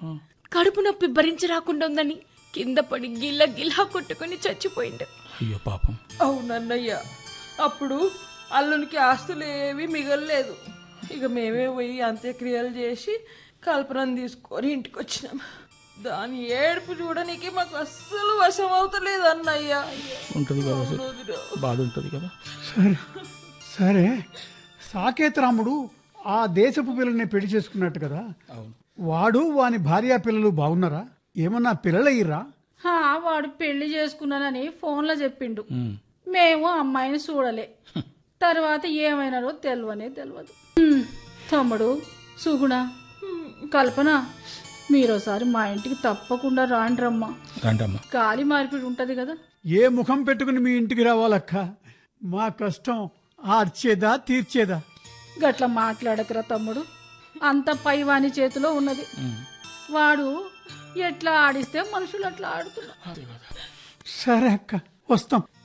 కడుపు నొప్పి భరించి రాకుండా ఉందని కింద పడి గిల్ల గిల్లా కొట్టుకుని చచ్చిపోయిండు అయ్యో పాపం అవునన్నయ్య అప్పుడు అల్లునికి ఆస్తులు ఏవి మిగలలేదు ఇక మేమే పోయి అంత్యక్రియలు చేసి కల్పనను తీసుకొని ఇంటికి వచ్చినాం దాని ఏడుపు చూడడానికి మాకు అస్సలు వశం అవుతలేదు అన్నయ్య ఉంటుంది కదా సరే. బాధ ఉంటుంది కదా సరే సరే సాకేత్ రాముడు ఆ దేశపు పిల్లల్ని పెళ్లి చేసుకున్నట్టు కదా అవును వాడు వాని భార్యా పిల్లలు బాగున్నారా ఏమన్నా పిల్లలయ్యిర్రా హా, వాడు పెళ్లి చేసుకున్నానని ఫోన్లో చెప్పిండు ఉమ్. మేము అమ్మాయిని చూడలే తర్వాత ఏమైనారో తెలియనే తెలియదు హ్మ్, తమ్ముడు సుగుణ కల్పన మీరోసారి మా ఇంటికి తప్పకుండా రాండ్రమ్మా రండమ్మా గాలి మార్పిడి ఉంటది కదా ఏ ముఖం పెట్టుకుని మీ ఇంటికి రావాలక్క మా కష్టం ఆర్చేదా తీర్చేదా గట్ల మాట్లాడకరా తమ్ముడు అంత పైవాని చేతిలో ఉన్నది వాడు ఎట్లా ఆడిస్తే మనుషులు అట్లా ఆడుతున్నారు అదే కదా సరే అక్క వస్తాం